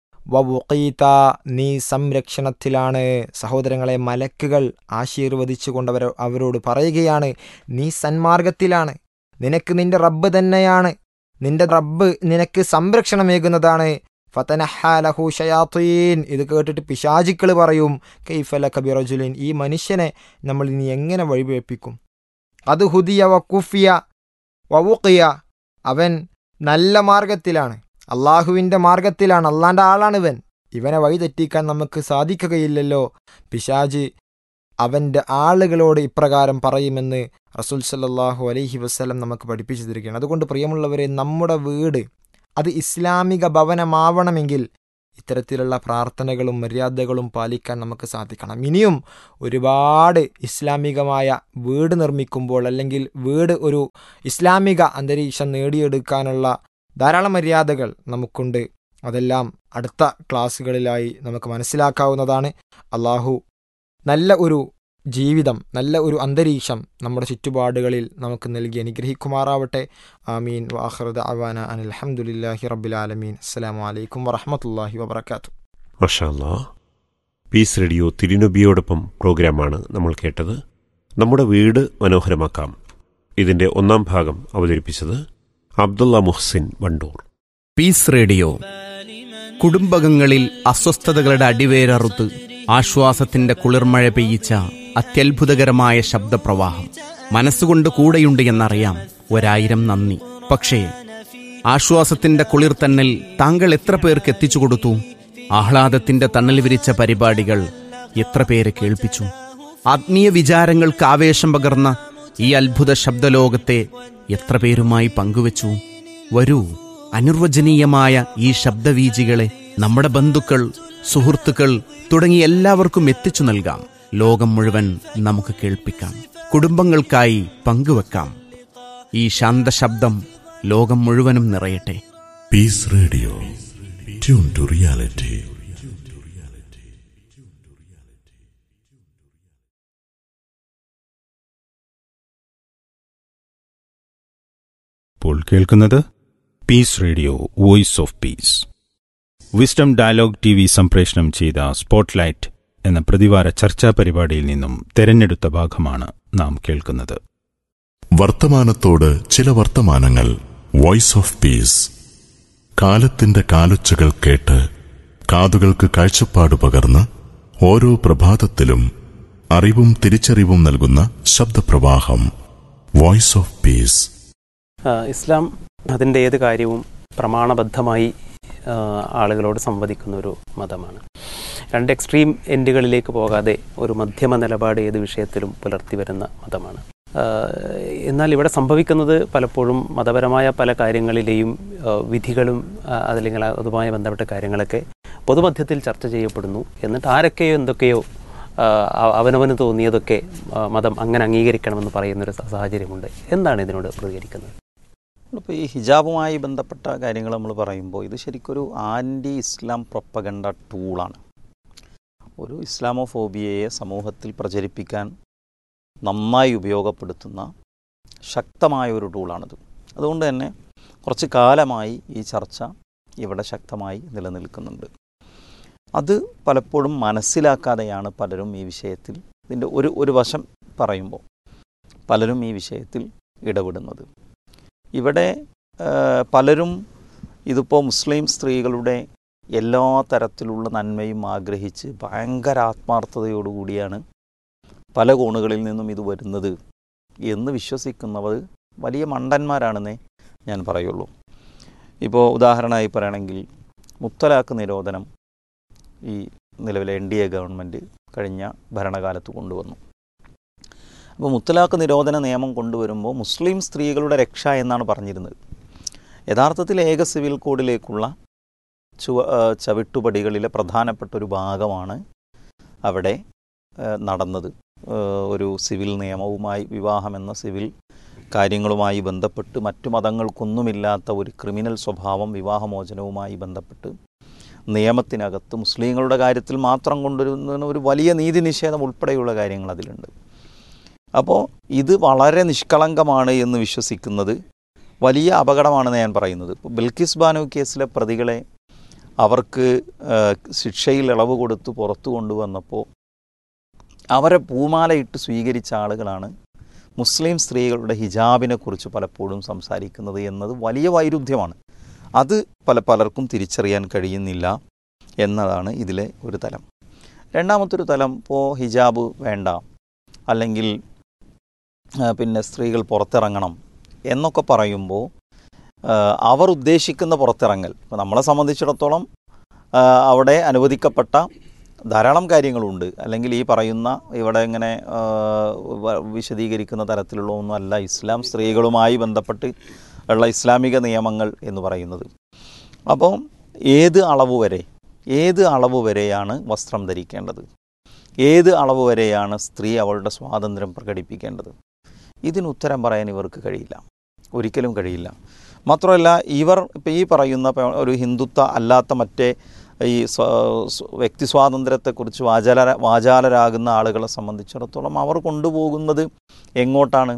വവുഖീത്ത നീ സംരക്ഷണത്തിലാണ് സഹോദരങ്ങളെ മലക്കുകൾ ആശീർവദിച്ചുകൊണ്ടവർ അവരോട് പറയുകയാണ് നീ സന്മാർഗത്തിലാണ് നിനക്ക് നിന്റെ റബ്ബ് തന്നെയാണ് നിന്റെ റബ്ബ് നിനക്ക് സംരക്ഷണമേകുന്നതാണ് ഫതനഹാലഹു ഷയാത്തീൻ ഇത് കേട്ടിട്ട് പിശാചിക്കൾ പറയും കൈഫല കബിറജുലിൻ ഈ മനുഷ്യനെ നമ്മൾ ഇനി എങ്ങനെ വഴിവേപ്പിക്കും അത് ഹുദിയ വക്കുഫിയ വവുക്കിയ അവൻ നല്ല മാർഗത്തിലാണ് അള്ളാഹുവിൻ്റെ മാർഗത്തിലാണ് അള്ളാൻ്റെ ആളാണ് ഇവൻ ഇവനെ വഴി തെറ്റിക്കാൻ നമുക്ക് സാധിക്കുകയില്ലല്ലോ പിശാജ് അവൻ്റെ ആളുകളോട് ഇപ്രകാരം പറയുമെന്ന് റസൂൽ സല്ലാഹു അലൈഹി വസ്ലം നമുക്ക് പഠിപ്പിച്ചു തരികയാണ് അതുകൊണ്ട് പ്രിയമുള്ളവരെ നമ്മുടെ വീട് അത് ഇസ്ലാമിക ഭവനമാവണമെങ്കിൽ ഇത്തരത്തിലുള്ള പ്രാർത്ഥനകളും മര്യാദകളും പാലിക്കാൻ നമുക്ക് സാധിക്കണം ഇനിയും ഒരുപാട് ഇസ്ലാമികമായ വീട് നിർമ്മിക്കുമ്പോൾ അല്ലെങ്കിൽ വീട് ഒരു ഇസ്ലാമിക അന്തരീക്ഷം നേടിയെടുക്കാനുള്ള ധാരാളം മര്യാദകൾ നമുക്കുണ്ട് അതെല്ലാം അടുത്ത ക്ലാസ്സുകളിലായി നമുക്ക് മനസ്സിലാക്കാവുന്നതാണ് അള്ളാഹു നല്ല ഒരു ജീവിതം നല്ല ഒരു അന്തരീക്ഷം നമ്മുടെ ചുറ്റുപാടുകളിൽ നമുക്ക് നൽകി അനുഗ്രഹിക്കുമാറാവട്ടെ ആമീൻ വാഹൃദ അവാന അനിൽ അലഹമുല്ലാഹി റബ്ബിലാലമീൻ അസ്സാം വലൈക്കും വറഹമത്തല്ലാഹി വബർക്കാത്തു മഷാല്ലാ പീസ് റേഡിയോ തിരുനബിയോടൊപ്പം പ്രോഗ്രാമാണ് നമ്മൾ കേട്ടത് നമ്മുടെ വീട് മനോഹരമാക്കാം ഇതിന്റെ ഒന്നാം ഭാഗം അവതരിപ്പിച്ചത് അബ്ദുള്ള മുഹ്സിൻ വണ്ടൂർ പീസ് റേഡിയോ കുടുംബകങ്ങളിൽ അസ്വസ്ഥതകളുടെ അടിവേരറുത്ത് ആശ്വാസത്തിന്റെ കുളിർമഴ പെയ്യിച്ച അത്യത്ഭുതകരമായ ശബ്ദപ്രവാഹം മനസ്സുകൊണ്ട് കൂടെയുണ്ട് എന്നറിയാം ഒരായിരം നന്ദി പക്ഷേ ആശ്വാസത്തിന്റെ കുളിർത്തന്നൽ താങ്കൾ എത്ര പേർക്ക് എത്തിച്ചു കൊടുത്തു ആഹ്ലാദത്തിന്റെ തണൽ വിരിച്ച പരിപാടികൾ എത്ര പേരെ കേൾപ്പിച്ചു ആത്മീയ വിചാരങ്ങൾക്ക് ആവേശം പകർന്ന ഈ അത്ഭുത ശബ്ദലോകത്തെ എത്ര പേരുമായി പങ്കുവച്ചു വരൂ അനിർവചനീയമായ ഈ ശബ്ദവീജികളെ നമ്മുടെ ബന്ധുക്കൾ സുഹൃത്തുക്കൾ തുടങ്ങി എല്ലാവർക്കും എത്തിച്ചു നൽകാം ലോകം മുഴുവൻ നമുക്ക് കേൾപ്പിക്കാം കുടുംബങ്ങൾക്കായി പങ്കുവെക്കാം ഈ ശാന്തശബ്ദം ലോകം മുഴുവനും നിറയട്ടെ Peace Radio. Tune to reality. ഇപ്പോൾ കേൾക്കുന്നത് peace radio voice of peace wisdom dialogue T V സംപ്രേഷണം ചെയ്ത സ്പോട്ട്ലൈറ്റ് എന്ന പ്രതിവാര ചർച്ചാ പരിപാടിയിൽ നിന്നും തെരഞ്ഞെടുത്ത ഭാഗമാണ് നാം കേൾക്കുന്നത് വർത്തമാനത്തോട് ചില വർത്തമാനങ്ങൾ വോയിസ് ഓഫ് പീസ് കാലത്തിന്റെ കാലൊച്ചകൾ കേട്ട് കാതുകൾക്ക് കാഴ്ചപ്പാട് പകർന്ന് ഓരോ പ്രഭാതത്തിലും അറിവും തിരിച്ചറിവും നൽകുന്ന ശബ്ദപ്രവാഹം വോയിസ് ഓഫ് പീസ് ആ, ഇസ്ലാം അതിൻ്റെ ഏത് കാര്യവും പ്രമാണബദ്ധമായി ആ, ആളുകളോട് സംവദിക്കുന്ന ഒരു മതമാണ് രണ്ട് എക്സ്ട്രീം എൻഡുകളിലേക്ക് പോകാതെ ഒരു മധ്യമ നിലപാട് ഏത് വിഷയത്തിലും പുലർത്തി വരുന്ന മതമാണ് ആ, എന്നാൽ ഇവിടെ സംഭവിക്കുന്നത് പലപ്പോഴും മതപരമായ പല കാര്യങ്ങളിലെയും ആ, വിധികളും ആ, അതല്ലെങ്കിൽ അതുമായി ബന്ധപ്പെട്ട കാര്യങ്ങളൊക്കെ പൊതുമധ്യത്തിൽ ചർച്ച ചെയ്യപ്പെടുന്നു എന്നിട്ട് ആരൊക്കെയോ എന്തൊക്കെയോ ആ, അ- അവനവന് തോന്നിയതൊക്കെ ആ, മതം അങ്ങനെ അംഗീകരിക്കണമെന്ന് പറയുന്നൊരു സ- സാഹചര്യമുണ്ട് എന്താണ് ഇതിനോട് പ്രതികരിക്കുന്നത് ഇപ്പോൾ ഈ ഹിജാബുമായി ബന്ധപ്പെട്ട കാര്യങ്ങൾ നമ്മൾ പറയുമ്പോൾ ഇത് ശരിക്കൊരു ആൻറ്റി ഇസ്ലാം പ്രൊപ്പഗണ്ട ടൂളാണ് ഒരു ഇസ്ലാമോഫോബിയയെ സമൂഹത്തിൽ പ്രചരിപ്പിക്കാൻ നന്നായി ഉപയോഗപ്പെടുത്തുന്ന ശക്തമായ ഒരു ടൂളാണിത് അതുകൊണ്ട് തന്നെ കുറച്ച് കാലമായി ഈ ചർച്ച ഇവിടെ ശക്തമായി നിലനിൽക്കുന്നുണ്ട് അത് പലപ്പോഴും മനസ്സിലാക്കാതെയാണ് പലരും ഈ വിഷയത്തിൽ ഇതിൻ്റെ ഒരു ഒരു വശം പറയുമ്പോൾ പലരും ഈ വിഷയത്തിൽ ഇടപെടുന്നത് ഇവിടെ ആ, പലരും ഇതിപ്പോൾ മുസ്ലിം സ്ത്രീകളുടെ എല്ലാ തരത്തിലുള്ള നന്മയും ആഗ്രഹിച്ച് ഭയങ്കര ആത്മാർത്ഥതയോടുകൂടിയാണ് പല കോണുകളിൽ നിന്നും ഇത് വരുന്നത് എന്ന് വിശ്വസിക്കുന്നവർ വലിയ മണ്ടന്മാരാണെന്നേ ഞാൻ പറയുള്ളൂ ഇപ്പോൾ ഉദാഹരണമായി പറയുകയാണെങ്കിൽ മുത്തലാഖ് നിരോധനം ഈ നിലവിലെ എൻ ഡി എ ഗവൺമെൻറ് കഴിഞ്ഞ ഭരണകാലത്ത് കൊണ്ടുവന്നു അപ്പോൾ മുത്തലാഖ് നിരോധന നിയമം കൊണ്ടുവരുമ്പോൾ മുസ്ലിം സ്ത്രീകളുടെ രക്ഷ എന്നാണ് പറഞ്ഞിരുന്നത് യഥാർത്ഥത്തിൽ ഏക സിവിൽ കോഡിലേക്കുള്ള ചുവ ആ, ചവിട്ടുപടികളിലെ പ്രധാനപ്പെട്ട ഒരു ഭാഗമാണ് അവിടെ ആ, നടന്നത് ആ, ഒരു സിവിൽ നിയമവുമായി വിവാഹം എന്ന സിവിൽ കാര്യങ്ങളുമായി ബന്ധപ്പെട്ട് മറ്റു മതങ്ങൾക്കൊന്നുമില്ലാത്ത ഒരു ക്രിമിനൽ സ്വഭാവം വിവാഹമോചനവുമായി ബന്ധപ്പെട്ട് നിയമത്തിനകത്ത് മുസ്ലിങ്ങളുടെ കാര്യത്തിൽ മാത്രം കൊണ്ടുവരുന്ന ഒരു വലിയ നീതി നിഷേധം ഉൾപ്പെടെയുള്ള കാര്യങ്ങൾ അതിലുണ്ട് അപ്പോൾ ഇത് വളരെ നിഷ്കളങ്കമാണ് എന്ന് വിശ്വസിക്കുന്നത് വലിയ അപകടമാണെന്ന് ഞാൻ പറയുന്നത് ഇപ്പോൾ ബിൽക്കിസ് ബാനു കേസിലെ പ്രതികളെ അവർക്ക് ആ, ശിക്ഷയിൽ ഇളവ് കൊടുത്ത് പുറത്തു കൊണ്ടുവന്നപ്പോൾ അവരെ പൂമാലയിട്ട് സ്വീകരിച്ച ആളുകളാണ് മുസ്ലിം സ്ത്രീകളുടെ ഹിജാബിനെ കുറിച്ച് പലപ്പോഴും സംസാരിക്കുന്നത് എന്നത് വലിയ വൈരുദ്ധ്യമാണ് അത് പല പലർക്കും തിരിച്ചറിയാൻ കഴിയുന്നില്ല എന്നതാണ് ഇതിലെ ഒരു തലം രണ്ടാമത്തൊരു തലം ഇപ്പോൾ ഹിജാബ് വേണ്ട അല്ലെങ്കിൽ ആ, പിന്നെ സ്ത്രീകൾ പുറത്തിറങ്ങണം എന്നൊക്കെ പറയുമ്പോൾ ആ, അവർ ഉദ്ദേശിക്കുന്ന പുറത്തിറങ്ങൽ ഇപ്പോൾ നമ്മളെ സംബന്ധിച്ചിടത്തോളം ആ, അവിടെ അനുവദിക്കപ്പെട്ട ധാരാളം കാര്യങ്ങളുണ്ട് അല്ലെങ്കിൽ ഈ പറയുന്ന ഇവിടെ ഇങ്ങനെ ആ, വ- വിശദീകരിക്കുന്ന തരത്തിലുള്ള ഒന്നുമല്ല ഇസ്ലാം സ്ത്രീകളുമായി ബന്ധപ്പെട്ട് ഉള്ള ഇസ്ലാമിക നിയമങ്ങൾ എന്ന് പറയുന്നത് അപ്പോൾ ഏത് അളവ് വരെ ഏത് അളവ് വരെയാണ് വസ്ത്രം ധരിക്കേണ്ടത് ഏത് അളവ് വരെയാണ് സ്ത്രീ അവളുടെ സ്വാതന്ത്ര്യം പ്രകടിപ്പിക്കേണ്ടത് ഇതിന് ഉത്തരം പറയാൻ ഇവർക്ക് കഴിയില്ല ഒരിക്കലും കഴിയില്ല മാത്രമല്ല ഇവർ ഇപ്പോൾ ഈ പറയുന്ന പ- ഒരു ഹിന്ദുത്വ അല്ലാത്ത മറ്റേ ഈ സ്വ സ്വ- വ്യക്തി സ്വാതന്ത്ര്യത്തെക്കുറിച്ച് വാചാല വാചാലരാകുന്ന ആളുകളെ സംബന്ധിച്ചിടത്തോളം അവർ കൊണ്ടുപോകുന്നത് എങ്ങോട്ടാണ്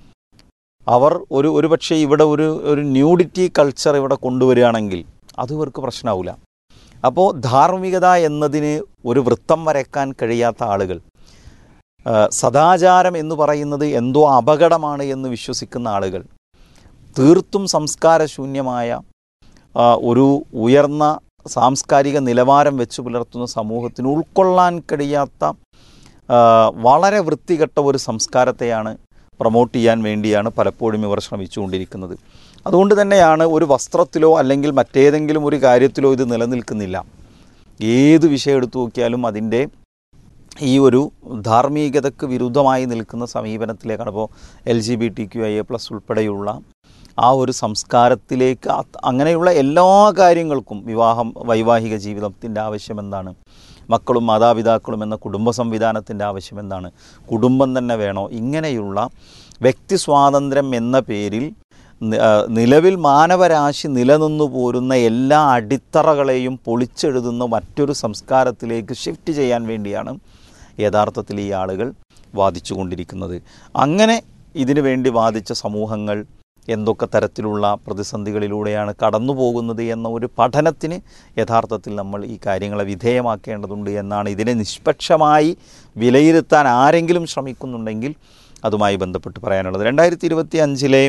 അവർ ഒരു ഒരു പക്ഷേ ഇവിടെ ഒരു ഒരു ന്യൂഡിറ്റി കൾച്ചർ ഇവിടെ കൊണ്ടുവരികയാണെങ്കിൽ അത് ഇവർക്ക് പ്രശ്നമാവില്ല അപ്പോൾ ധാർമ്മികത എന്നതിന് ഒരു വൃത്തം വരയ്ക്കാൻ കഴിയാത്ത ആളുകൾ ആ, സദാചാരം എന്ന് പറയുന്നത് എന്തോ അപകടമാണ് എന്ന് വിശ്വസിക്കുന്ന ആളുകൾ തീർത്തും സംസ്കാരശൂന്യമായ ആ, ഒരു ഉയർന്ന സാംസ്കാരിക നിലവാരം വെച്ച് പുലർത്തുന്ന സമൂഹത്തിന് ഉൾക്കൊള്ളാൻ കഴിയാത്ത ആ, വളരെ വൃത്തികെട്ട ഒരു സംസ്കാരത്തെയാണ് പ്രൊമോട്ട് ചെയ്യാൻ വേണ്ടിയാണ് പലപ്പോഴും ഇവർ ശ്രമിച്ചുകൊണ്ടിരിക്കുന്നത് അതുകൊണ്ട് തന്നെയാണ് ഒരു വസ്ത്രത്തിലോ അല്ലെങ്കിൽ മറ്റേതെങ്കിലും ഒരു കാര്യത്തിലോ ഇത് നിലനിൽക്കുന്നില്ല ഏത് വിഷയം എടുത്തു നോക്കിയാലും അതിൻ്റെ ഈ ഒരു ധാർമ്മികതയ്ക്ക് വിരുദ്ധമായി നിൽക്കുന്ന സമീപനത്തിലേക്കാണ് ഇപ്പോൾ L G B T Q I A plus ഉൾപ്പെടെയുള്ള ആ ഒരു സംസ്കാരത്തിലേക്ക് അത് അങ്ങനെയുള്ള എല്ലാ കാര്യങ്ങൾക്കും വിവാഹം വൈവാഹിക ജീവിതത്തിൻ്റെ ആവശ്യം എന്താണ് മക്കളും മാതാപിതാക്കളും എന്ന കുടുംബ സംവിധാനത്തിൻ്റെ ആവശ്യം എന്താണ് കുടുംബം തന്നെ വേണോ ഇങ്ങനെയുള്ള വ്യക്തി സ്വാതന്ത്ര്യം എന്ന പേരിൽ നി- ആ, നിലവിൽ മാനവരാശി നിലനിന്നു പോരുന്ന എല്ലാ അടിത്തറകളെയും പൊളിച്ചെഴുതുന്ന മറ്റൊരു സംസ്കാരത്തിലേക്ക് ഷിഫ്റ്റ് ചെയ്യാൻ വേണ്ടിയാണ് യഥാർത്ഥത്തിൽ ഈ ആളുകൾ വാദിച്ചു കൊണ്ടിരിക്കുന്നത് അങ്ങനെ ഇതിനു വേണ്ടി വാദിച്ച സമൂഹങ്ങൾ എന്തൊക്കെ തരത്തിലുള്ള പ്രതിസന്ധികളിലൂടെയാണ് കടന്നു പോകുന്നത് എന്ന ഒരു പഠനത്തിന് യഥാർത്ഥത്തിൽ നമ്മൾ ഈ കാര്യങ്ങളെ വിധേയമാക്കേണ്ടതുണ്ട് എന്നാണ് ഇതിനെ നിഷ്പക്ഷമായി വിലയിരുത്താൻ ആരെങ്കിലും ശ്രമിക്കുന്നുണ്ടെങ്കിൽ അതുമായി ബന്ധപ്പെട്ട് പറയാനുള്ളത് രണ്ടായിരത്തി ഇരുപത്തി അഞ്ചിലെ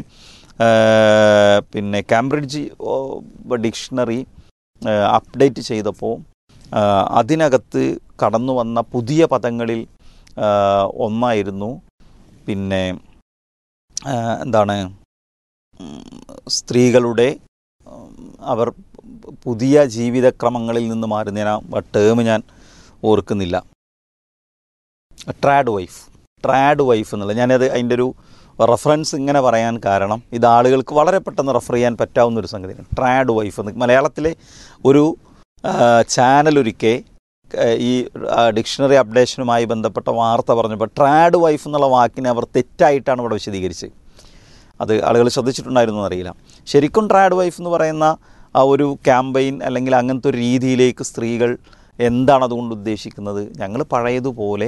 പിന്നെ കാംബ്രിഡ്ജ് ഓ, ഡിക്ഷണറി ആ, അപ്ഡേറ്റ് ചെയ്തപ്പോൾ ആ, അതിനകത്ത് കടന്നു വന്ന പുതിയ പദങ്ങളിൽ ആ, ഒന്നായിരുന്നു പിന്നെ ആ, എന്താണ് ഉം, സ്ത്രീകളുടെ ഉം, അവർ പുതിയ ജീവിതക്രമങ്ങളിൽ നിന്ന് മാറുന്ന ആ ടേം ഞാൻ ഓർക്കുന്നില്ല ട്രാഡ് വൈഫ് ട്രാഡ് വൈഫ് എന്നുള്ളത് ഞാനത് അതിൻ്റെ ഒരു റെഫറൻസ് ഇങ്ങനെ പറയാൻ കാരണം ഇത് ആളുകൾക്ക് വളരെ പെട്ടെന്ന് റെഫർ ചെയ്യാൻ പറ്റാവുന്ന ഒരു സംഗതിയാണ് ട്രാഡ് വൈഫ് എന്ന് മലയാളത്തിലെ ഒരു ചാനൽ ഒരിക്കെ ഏഹ്, ഈ ആ, ഡിക്ഷണറി അപ്ഡേഷനുമായി ബന്ധപ്പെട്ട വാർത്ത പറഞ്ഞപ്പോൾ ട്രാഡ് വൈഫ് എന്നുള്ള വാക്കിനെ അവർ തെറ്റായിട്ടാണ് ഇവിടെ വിശദീകരിച്ചത് അത് ആളുകൾ ശ്രദ്ധിച്ചിട്ടുണ്ടായിരുന്നു അറിയില്ല ശരിക്കും ട്രാഡ് വൈഫ് എന്ന് പറയുന്ന ആ ഒരു ക്യാമ്പയിൻ അല്ലെങ്കിൽ അങ്ങനത്തെ ഒരു രീതിയിലേക്ക് സ്ത്രീകൾ എന്താണ് അതുകൊണ്ട് ഉദ്ദേശിക്കുന്നത് ഞങ്ങൾ പഴയതുപോലെ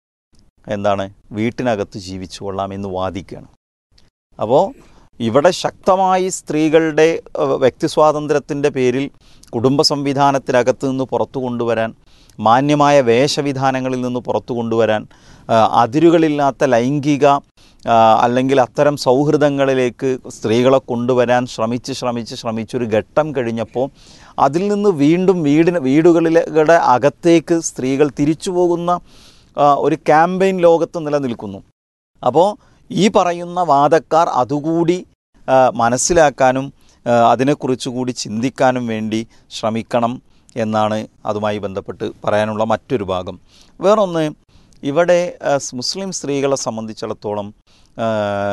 എന്താണ് വീട്ടിനകത്ത് ജീവിച്ചു കൊള്ളാം എന്ന് വാദിക്കുകയാണ് അപ്പോൾ ഇവിടെ ശക്തമായി സ്ത്രീകളുടെ ഏഹ്, വ്യക്തി സ്വാതന്ത്ര്യത്തിൻ്റെ പേരിൽ കുടുംബ സംവിധാനത്തിനകത്ത് നിന്ന് പുറത്തു കൊണ്ടുവരാൻ മാന്യമായ വേഷവിധാനങ്ങളിൽ നിന്ന് പുറത്തു കൊണ്ടുവരാൻ ആ, അതിരുകളില്ലാത്ത ലൈംഗിക ആ, അല്ലെങ്കിൽ അത്തരം സൗഹൃദങ്ങളിലേക്ക് സ്ത്രീകളെ കൊണ്ടുവരാൻ ശ്രമിച്ച് ശ്രമിച്ച് ശ്രമിച്ചൊരു ഘട്ടം കഴിഞ്ഞപ്പോൾ അതിൽ നിന്ന് വീണ്ടും വീടിന് വീടുകളിലെ അകത്തേക്ക് സ്ത്രീകൾ തിരിച്ചു പോകുന്ന ആ, ഒരു ക്യാമ്പയിൻ ലോകത്ത് നിലനിൽക്കുന്നു അപ്പോൾ ഈ പറയുന്ന വാദക്കാർ അതുകൂടി ആ, മനസ്സിലാക്കാനും ആ, അതിനെക്കുറിച്ച് കൂടി ചിന്തിക്കാനും വേണ്ടി ശ്രമിക്കണം എന്നാണ് അതുമായി ബന്ധപ്പെട്ട് പറയാനുള്ള മറ്റൊരു ഭാഗം വേറൊന്ന് ഇവിടെ ആ, മുസ്ലിം സ്ത്രീകളെ സംബന്ധിച്ചിടത്തോളം ആ,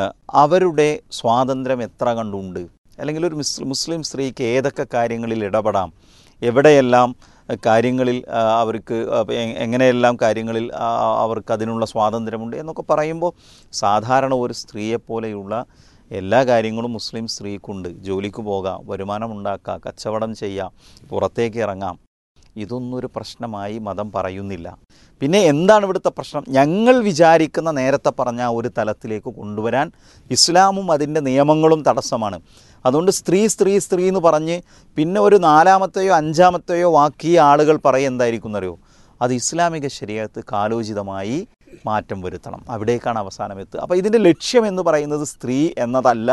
അവരുടെ സ്വാതന്ത്ര്യം എത്ര കണ്ടുണ്ട് അല്ലെങ്കിൽ ഒരു മുസ് മുസ്ലിം സ്ത്രീക്ക് ഏതൊക്കെ കാര്യങ്ങളിൽ ഇടപെടാം എവിടെയെല്ലാം കാര്യങ്ങളിൽ ആ, അവർക്ക് അപ്പൊ എ- എങ്ങനെയെല്ലാം കാര്യങ്ങളിൽ ആ, അവർക്ക് അതിനുള്ള സ്വാതന്ത്ര്യമുണ്ട് എന്നൊക്കെ പറയുമ്പോൾ സാധാരണ ഒരു സ്ത്രീയെ പോലെയുള്ള എല്ലാ കാര്യങ്ങളും മുസ്ലിം സ്ത്രീക്കുണ്ട് ജോലിക്ക് പോകാം വരുമാനമുണ്ടാക്കാം കച്ചവടം ചെയ്യാം പുറത്തേക്ക് ഇറങ്ങാം ഇതൊന്നും ഒരു പ്രശ്നമായി മതം പറയുന്നില്ല പിന്നെ എന്താണ് ഇവിടുത്തെ പ്രശ്നം ഞങ്ങൾ വിചാരിക്കുന്ന നേരത്തെ പറഞ്ഞ ആ ഒരു തലത്തിലേക്ക് കൊണ്ടുവരാൻ ഇസ്ലാമും അതിൻ്റെ നിയമങ്ങളും തടസ്സമാണ് അതുകൊണ്ട് സ്ത്രീ സ്ത്രീ സ്ത്രീ എന്ന് പറഞ്ഞ് പിന്നെ ഒരു നാലാമത്തെയോ അഞ്ചാമത്തെയോ വാക്ക് ഈ ആളുകൾ പറയും എന്തായിരിക്കും അറിയോ അത് ഇസ്ലാമിക ശരീരത്ത് കാലോചിതമായി മാറ്റം വരുത്തണം അവിടേക്കാണ് അവസാനം എത്തുക അപ്പോൾ ഇതിൻ്റെ ലക്ഷ്യം എന്ന് പറയുന്നത് സ്ത്രീ എന്നതല്ല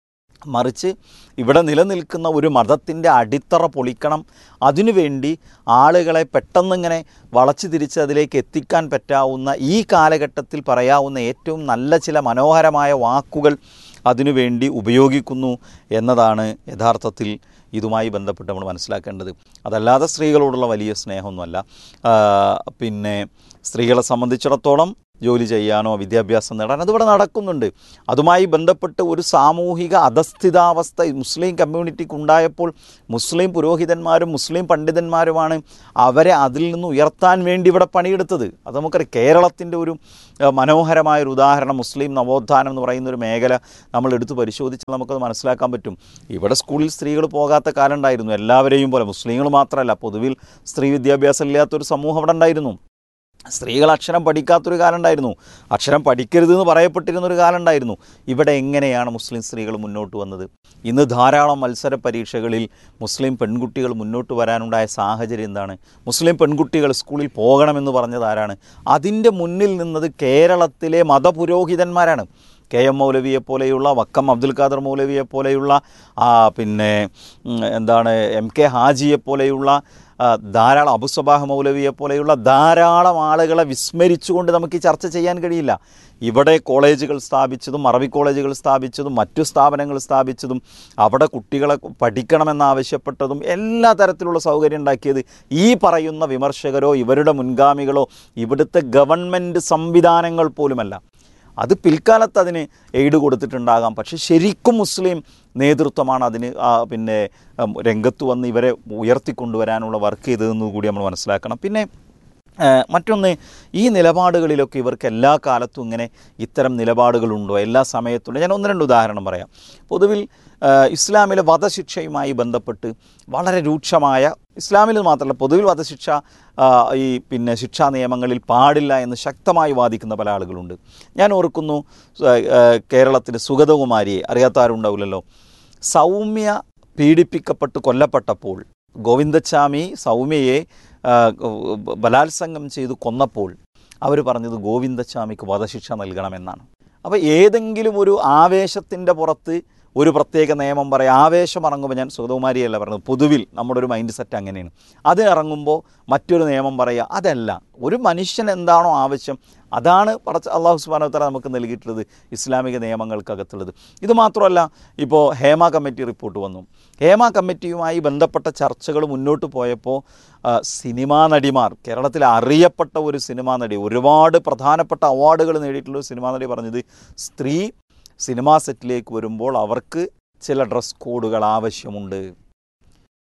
മറിച്ച് ഇവിടെ നിലനിൽക്കുന്ന ഒരു മതത്തിൻ്റെ അടിത്തറ പൊളിക്കണം അതിനുവേണ്ടി ആളുകളെ പെട്ടെന്നിങ്ങനെ വളച്ചു തിരിച്ച് അതിലേക്ക് എത്തിക്കാൻ പറ്റാവുന്ന ഈ കാലഘട്ടത്തിൽ പറയാവുന്ന ഏറ്റവും നല്ല ചില മനോഹരമായ വാക്കുകൾ അതിനുവേണ്ടി ഉപയോഗിക്കുന്നു എന്നതാണ് യഥാർത്ഥത്തിൽ ഇതുമായി ബന്ധപ്പെട്ട് നമ്മൾ മനസ്സിലാക്കേണ്ടത് അതല്ലാതെ സ്ത്രീകളോടുള്ള വലിയ സ്നേഹമൊന്നുമല്ല ആ, പിന്നെ സ്ത്രീകളെ സംബന്ധിച്ചിടത്തോളം ജോലി ചെയ്യാനോ വിദ്യാഭ്യാസം നേടാനോ അതിവിടെ നടക്കുന്നുണ്ട് അതുമായി ബന്ധപ്പെട്ട് ഒരു സാമൂഹിക അധസ്ഥിതാവസ്ഥ മുസ്ലിം കമ്മ്യൂണിറ്റിക്ക് ഉണ്ടായപ്പോൾ മുസ്ലിം പുരോഹിതന്മാരും മുസ്ലിം പണ്ഡിതന്മാരുമാണ് അവരെ അതിൽ നിന്ന് ഉയർത്താൻ വേണ്ടി ഇവിടെ പണിയെടുത്തത് അത് നമുക്കറിയാം കേരളത്തിൻ്റെ ഒരു ഏഹ്, മനോഹരമായ ഒരു ഉദാഹരണം മുസ്ലിം നവോത്ഥാനം എന്ന് പറയുന്ന ഒരു മേഖല നമ്മൾ എടുത്ത് പരിശോധിച്ചാൽ നമുക്കത് മനസ്സിലാക്കാൻ പറ്റും ഇവിടെ സ്കൂളിൽ സ്ത്രീകൾ പോകാത്ത കാലം ഉണ്ടായിരുന്നു എല്ലാവരെയും പോലെ മുസ്ലിങ്ങൾ മാത്രമല്ല പൊതുവിൽ സ്ത്രീ വിദ്യാഭ്യാസം ഇല്ലാത്തൊരു സമൂഹം അവിടെ ഉണ്ടായിരുന്നു സ്ത്രീകൾ അക്ഷരം പഠിക്കാത്തൊരു കാലം ഉണ്ടായിരുന്നു അക്ഷരം പഠിക്കരുത് എന്ന് പറയപ്പെട്ടിരുന്ന ഒരു കാലം ഉണ്ടായിരുന്നു ഇവിടെ എങ്ങനെയാണ് മുസ്ലിം സ്ത്രീകൾ മുന്നോട്ട് വന്നത് ഇന്ന് ധാരാളം മത്സര പരീക്ഷകളിൽ മുസ്ലിം പെൺകുട്ടികൾ മുന്നോട്ട് വരാനുണ്ടായ സാഹചര്യം എന്താണ് മുസ്ലിം പെൺകുട്ടികൾ സ്കൂളിൽ പോകണമെന്ന് പറഞ്ഞത് ആരാണ് അതിൻ്റെ മുന്നിൽ നിന്നത് കേരളത്തിലെ മതപുരോഹിതന്മാരാണ് കെ എം മൗലവിയെ പോലെയുള്ള വക്കം അബ്ദുൽ ഖാദർ മൗലവിയെ പോലെയുള്ള ആ, പിന്നെ ഉം, എന്താണ് എം കെ ഹാജിയെ പോലെയുള്ള ആ, ധാരാളം അബുസബാഹ് മൗലവിയെ പോലെയുള്ള ധാരാളം ആളുകളെ വിസ്മരിച്ചുകൊണ്ട് നമുക്ക് ഈ ചർച്ച ചെയ്യാൻ കഴിയില്ല ഇവിടെ കോളേജുകൾ സ്ഥാപിച്ചതും അറബി കോളേജുകൾ സ്ഥാപിച്ചതും മറ്റു സ്ഥാപനങ്ങൾ സ്ഥാപിച്ചതും അവിടെ കുട്ടികളെ പഠിക്കണമെന്നാവശ്യപ്പെട്ടതും എല്ലാ തരത്തിലുള്ള സൗകര്യം ഉണ്ടാക്കിയത് ഈ പറയുന്ന വിമർശകരോ ഇവരുടെ മുൻഗാമികളോ ഇവിടുത്തെ ഗവൺമെൻറ് സംവിധാനങ്ങൾ പോലുമല്ല അത് പിൽക്കാലത്ത് അതിന് എയ്ഡ് കൊടുത്തിട്ടുണ്ടാകാം പക്ഷെ ശരിക്കും മുസ്ലിം നേതൃത്വമാണ് അതിന് ആ പിന്നെ ഉം, രംഗത്ത് വന്ന് ഇവരെ ഉയർത്തിക്കൊണ്ടുവരാനുള്ള വർക്ക് ചെയ്തതെന്ന് കൂടി നമ്മൾ മനസ്സിലാക്കണം പിന്നെ ആ, മറ്റൊന്ന് ഈ നിലപാടുകളിലൊക്കെ ഇവർക്ക് എല്ലാ കാലത്തും ഇങ്ങനെ ഇത്തരം നിലപാടുകളുണ്ടോ എല്ലാ സമയത്തുണ്ടോ ഞാൻ ഒന്ന് രണ്ട് ഉദാഹരണം പറയാം പൊതുവിൽ ആ, ഇസ്ലാമിലെ വധശിക്ഷയുമായി ബന്ധപ്പെട്ട് വളരെ രൂക്ഷമായ ഇസ്ലാമിൽ മാത്രമല്ല പൊതുവിൽ വധശിക്ഷ ആ, ഈ പിന്നെ ശിക്ഷാ നിയമങ്ങളിൽ പാടില്ല എന്ന് ശക്തമായി വാദിക്കുന്ന പല ആളുകളുണ്ട് ഞാൻ ഓർക്കുന്നു കേരളത്തിലെ സുഗതകുമാരിയെ അറിയാത്ത ആരും ഉണ്ടാവില്ലല്ലോ സൗമ്യ പീഡിപ്പിക്കപ്പെട്ട് കൊല്ലപ്പെട്ടപ്പോൾ ഗോവിന്ദച്ചാമി സൗമ്യയെ ആ, ബലാത്സംഗം ചെയ്ത് കൊന്നപ്പോൾ അവർ പറഞ്ഞത് ഗോവിന്ദച്ചാമിക്ക് വധശിക്ഷ നൽകണമെന്നാണ് അപ്പോൾ ഏതെങ്കിലും ഒരു ആവേശത്തിൻ്റെ പുറത്ത് ഒരു പ്രത്യേക നിയമം പറയാം ആവേശം ഇറങ്ങുമ്പോൾ ഞാൻ സുഗതകുമാരിയല്ല പറഞ്ഞത് പൊതുവിൽ നമ്മുടെ ഒരു മൈൻഡ് സെറ്റ് അങ്ങനെയാണ് അത് ഇറങ്ങുമ്പോൾ മറ്റൊരു നിയമം പറയുക അതല്ല ഒരു മനുഷ്യൻ എന്താണോ ആവശ്യം അതാണ് പടച്ച അള്ളാഹു സുബാനോത്തര നമുക്ക് നൽകിയിട്ടുള്ളത് ഇസ്ലാമിക നിയമങ്ങൾക്കകത്തുള്ളത് ഇത് മാത്രമല്ല ഇപ്പോൾ ഹേമ കമ്മിറ്റി റിപ്പോർട്ട് വന്നു ഹേമ കമ്മിറ്റിയുമായി ബന്ധപ്പെട്ട ചർച്ചകൾ മുന്നോട്ട് പോയപ്പോൾ ആ, സിനിമാ നടിമാർ കേരളത്തിലെ അറിയപ്പെട്ട ഒരു സിനിമാ നടി ഒരുപാട് പ്രധാനപ്പെട്ട അവാർഡുകൾ നേടിയിട്ടുള്ള ഒരു സിനിമാ നടി പറഞ്ഞത് സ്ത്രീ സിനിമാ സെറ്റിലേക്ക് വരുമ്പോൾ അവർക്ക് ചില ഡ്രസ് കോഡുകൾ ആവശ്യമുണ്ട്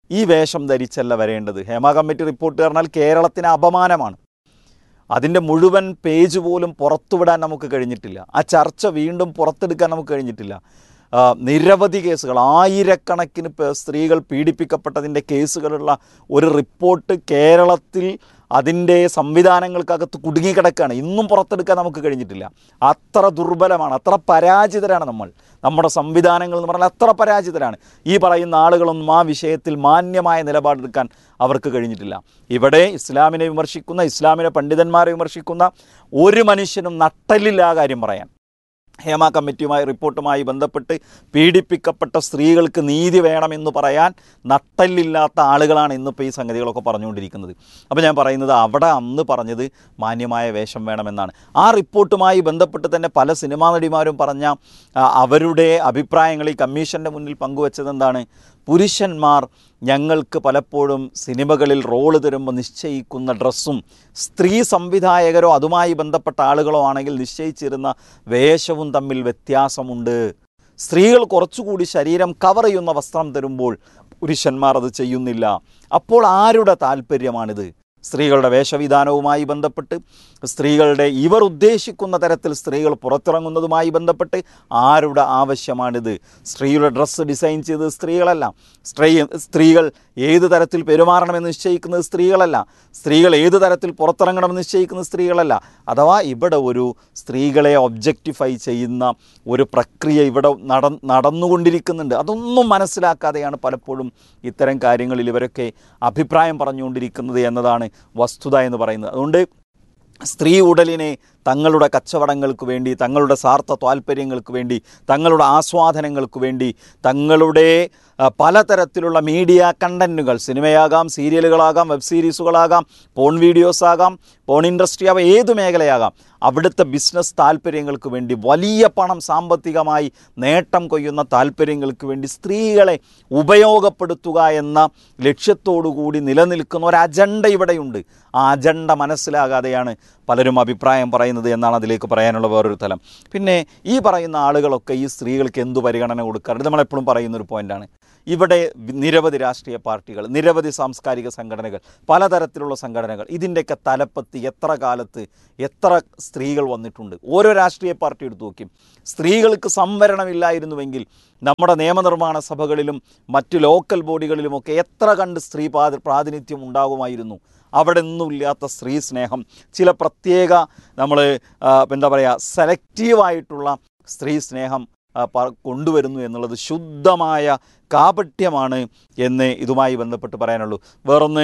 ഈ വേഷം ധരിച്ചല്ല വരേണ്ടത് ഹേമ കമ്മിറ്റി റിപ്പോർട്ട് പറഞ്ഞാൽ കേരളത്തിന് അപമാനമാണ് അതിൻ്റെ മുഴുവൻ പേജ് പോലും പുറത്തുവിടാൻ നമുക്ക് കഴിഞ്ഞിട്ടില്ല ആ ചർച്ച വീണ്ടും പുറത്തെടുക്കാൻ നമുക്ക് കഴിഞ്ഞിട്ടില്ല ആ, നിരവധി കേസുകൾ ആയിരക്കണക്കിന് പേ- സ്ത്രീകൾ പീഡിപ്പിക്കപ്പെട്ടതിൻ്റെ കേസുകളുള്ള ഒരു റിപ്പോർട്ട് കേരളത്തിൽ അതിൻ്റെ സംവിധാനങ്ങൾക്കകത്ത് കുടുങ്ങിക്കിടക്കുകയാണ് ഇന്നും പുറത്തെടുക്കാൻ നമുക്ക് കഴിഞ്ഞിട്ടില്ല അത്ര ദുർബലമാണ് അത്ര പരാജിതരാണ് നമ്മൾ നമ്മുടെ സംവിധാനങ്ങൾ എന്ന് പറഞ്ഞാൽ അത്ര പരാജിതരാണ് ഈ പറയുന്ന ആളുകളൊന്നും ആ വിഷയത്തിൽ മാന്യമായ നിലപാടെടുക്കാൻ അവർക്ക് കഴിഞ്ഞിട്ടില്ല ഇവിടെ ഇസ്ലാമിനെ വിമർശിക്കുന്ന ഇസ്ലാമിനെ പണ്ഡിതന്മാരെ വിമർശിക്കുന്ന ഒരു മനുഷ്യനും നട്ടലില്ല ആ കാര്യം പറയാൻ ഹേമ കമ്മിറ്റിയുമായി റിപ്പോർട്ടുമായി ബന്ധപ്പെട്ട് പീഡിപ്പിക്കപ്പെട്ട സ്ത്രീകൾക്ക് നീതി വേണമെന്ന് പറയാൻ നട്ടല്ലില്ലാത്ത ആളുകളാണ് ഇന്നിപ്പോൾ ഈ സംഗതികളൊക്കെ പറഞ്ഞുകൊണ്ടിരിക്കുന്നത് അപ്പോൾ ഞാൻ പറയുന്നത് അവിടെ അന്ന് പറഞ്ഞത് മാന്യമായ വേഷം വേണമെന്നാണ് ആ റിപ്പോർട്ടുമായി ബന്ധപ്പെട്ട് തന്നെ പല സിനിമാ നടിമാരും പറഞ്ഞ ആ, അവരുടെ അഭിപ്രായങ്ങൾ ഈ കമ്മീഷൻ്റെ മുന്നിൽ പങ്കുവച്ചത് എന്താണ് പുരുഷന്മാർ ഞങ്ങൾക്ക് പലപ്പോഴും സിനിമകളിൽ റോള് തരുമ്പോൾ നിശ്ചയിക്കുന്ന ഡ്രസ്സും സ്ത്രീ സംവിധായകരോ അതുമായി ബന്ധപ്പെട്ട ആളുകളോ ആണെങ്കിൽ നിശ്ചയിച്ചിരുന്ന വേഷവും തമ്മിൽ വ്യത്യാസമുണ്ട് സ്ത്രീകൾ കുറച്ചുകൂടി ശരീരം കവർ ചെയ്യുന്ന വസ്ത്രം തരുമ്പോൾ പുരുഷന്മാർ അത് ചെയ്യുന്നില്ല അപ്പോൾ ആരുടെ താല്പര്യമാണിത് സ്ത്രീകളുടെ വേഷവിധാനവുമായി ബന്ധപ്പെട്ട് സ്ത്രീകളുടെ ഇവർ ഉദ്ദേശിക്കുന്ന തരത്തിൽ സ്ത്രീകൾ പുറത്തിറങ്ങുന്നതുമായി ബന്ധപ്പെട്ട് ആരുടെ ആവശ്യമാണിത് സ്ത്രീയുടെ ഡ്രസ്സ് ഡിസൈൻ ചെയ്തത് സ്ത്രീകളല്ല സ്ത്രീ സ്ത്രീകൾ ഏത് തരത്തിൽ പെരുമാറണമെന്ന് നിശ്ചയിക്കുന്നത് സ്ത്രീകളല്ല സ്ത്രീകൾ ഏത് തരത്തിൽ പുറത്തിറങ്ങണമെന്ന് നിശ്ചയിക്കുന്നത് സ്ത്രീകളല്ല അഥവാ ഇവിടെ ഒരു സ്ത്രീകളെ ഒബ്ജക്റ്റിഫൈ ചെയ്യുന്ന ഒരു പ്രക്രിയ ഇവിടെ നട നടന്നുകൊണ്ടിരിക്കുന്നുണ്ട് അതൊന്നും മനസ്സിലാക്കാതെയാണ് പലപ്പോഴും ഇത്തരം കാര്യങ്ങളിൽ ഇവരൊക്കെ അഭിപ്രായം പറഞ്ഞുകൊണ്ടിരിക്കുന്നത് എന്നതാണ് വസ്തുത എന്ന് പറയുന്നത് അതുകൊണ്ട് സ്ത്രീ ഉടലിനെ തങ്ങളുടെ കച്ചവടങ്ങൾക്ക് വേണ്ടി തങ്ങളുടെ സ്വാർത്ഥ താല്പര്യങ്ങൾക്ക് വേണ്ടി തങ്ങളുടെ ആസ്വാദനങ്ങൾക്ക് വേണ്ടി തങ്ങളുടെ ആ, പലതരത്തിലുള്ള മീഡിയ കണ്ടന്റുകൾ സിനിമയാകാം സീരിയലുകളാകാം വെബ് സീരീസുകളാകാം പോൺ വീഡിയോസ് ആകാം പോൺ ഇൻഡസ്ട്രി ആവാം ഏത് മേഖലയാകാം അവിടുത്തെ ബിസിനസ് താല്പര്യങ്ങൾക്ക് വേണ്ടി വലിയ പണം സാമ്പത്തികമായി നേട്ടം കൊയ്യുന്ന താല്പര്യങ്ങൾക്ക് വേണ്ടി സ്ത്രീകളെ ഉപയോഗപ്പെടുത്തുക എന്ന ലക്ഷ്യത്തോടു കൂടി നിലനിൽക്കുന്ന ഒരു അജണ്ട ഇവിടെയുണ്ട് ആ അജണ്ട മനസ്സിലാകാതെയാണ് പലരും അഭിപ്രായം പറയുന്നത് എന്നാണ് അതിലേക്ക് പറയാനുള്ള വേറൊരു തലം പിന്നെ ഈ പറയുന്ന ആളുകളൊക്കെ ഈ സ്ത്രീകൾക്ക് എന്തു പരിഗണന കൊടുക്കാറുണ്ട് നമ്മളെപ്പോഴും പറയുന്ന ഒരു പോയിന്റാണ് ഇവിടെ വി- നിരവധി രാഷ്ട്രീയ പാർട്ടികൾ നിരവധി സാംസ്കാരിക സംഘടനകൾ പലതരത്തിലുള്ള സംഘടനകൾ ഇതിൻ്റെയൊക്കെ തലപ്പത്ത് എത്ര കാലത്ത് എത്ര സ്ത്രീകൾ വന്നിട്ടുണ്ട് ഓരോ രാഷ്ട്രീയ പാർട്ടി എടുത്തു നോക്കി സ്ത്രീകൾക്ക് സംവരണമില്ലായിരുന്നുവെങ്കിൽ നമ്മുടെ നിയമനിർമ്മാണ സഭകളിലും മറ്റു ലോക്കൽ ബോഡികളിലുമൊക്കെ എത്ര കണ്ട് സ്ത്രീ പാ- പ്രാതിനിധ്യം ഉണ്ടാകുമായിരുന്നു അവിടെ ഒന്നുമില്ലാത്ത സ്ത്രീ സ്നേഹം ചില പ്രത്യേക നമ്മൾ എന്താ പറയുക സെലക്റ്റീവായിട്ടുള്ള സ്ത്രീ സ്നേഹം ആ, പ- കൊണ്ടുവരുന്നു എന്നുള്ളത് ശുദ്ധമായ കാപട്യമാണ് എന്ന് ഇതുമായി ബന്ധപ്പെട്ട് പറയാനുള്ളൂ വേറൊന്ന്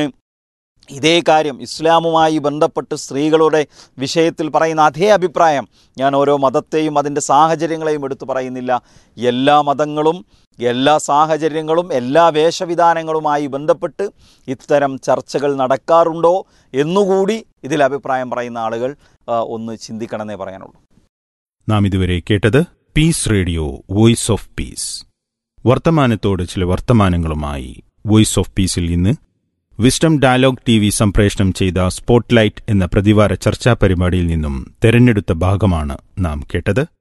ഇതേ കാര്യം ഇസ്ലാമുമായി ബന്ധപ്പെട്ട് സ്ത്രീകളുടെ വിഷയത്തിൽ പറയുന്ന അതേ അഭിപ്രായം ഞാൻ ഓരോ മതത്തെയും അതിൻ്റെ സാഹചര്യങ്ങളെയും എടുത്തു പറയുന്നില്ല എല്ലാ മതങ്ങളും എല്ലാ സാഹചര്യങ്ങളും എല്ലാ വേഷവിധാനങ്ങളുമായി ബന്ധപ്പെട്ട് ഇത്തരം ചർച്ചകൾ നടക്കാറുണ്ടോ എന്നുകൂടി ഇതിൽ അഭിപ്രായം പറയുന്ന ആളുകൾ ആ, ഒന്ന് ചിന്തിക്കണമെന്നേ പറയാനുള്ളൂ നാം ഇതുവരെ കേട്ടത് peace radio voice of peace വർത്തമാനത്തോട് ചില വർത്തമാനങ്ങളുമായി വോയിസ് ഓഫ് പീസിൽ ഇന്ന് വിസ്ഡം ഡയലോഗ് ടി വി സംപ്രേഷണം ചെയ്ത സ്പോട്ട്ലൈറ്റ് എന്ന പ്രതിവാര ചർച്ചാ പരിപാടിയിൽ നിന്നും തെരഞ്ഞെടുത്ത ഭാഗമാണ് നാം കേട്ടത്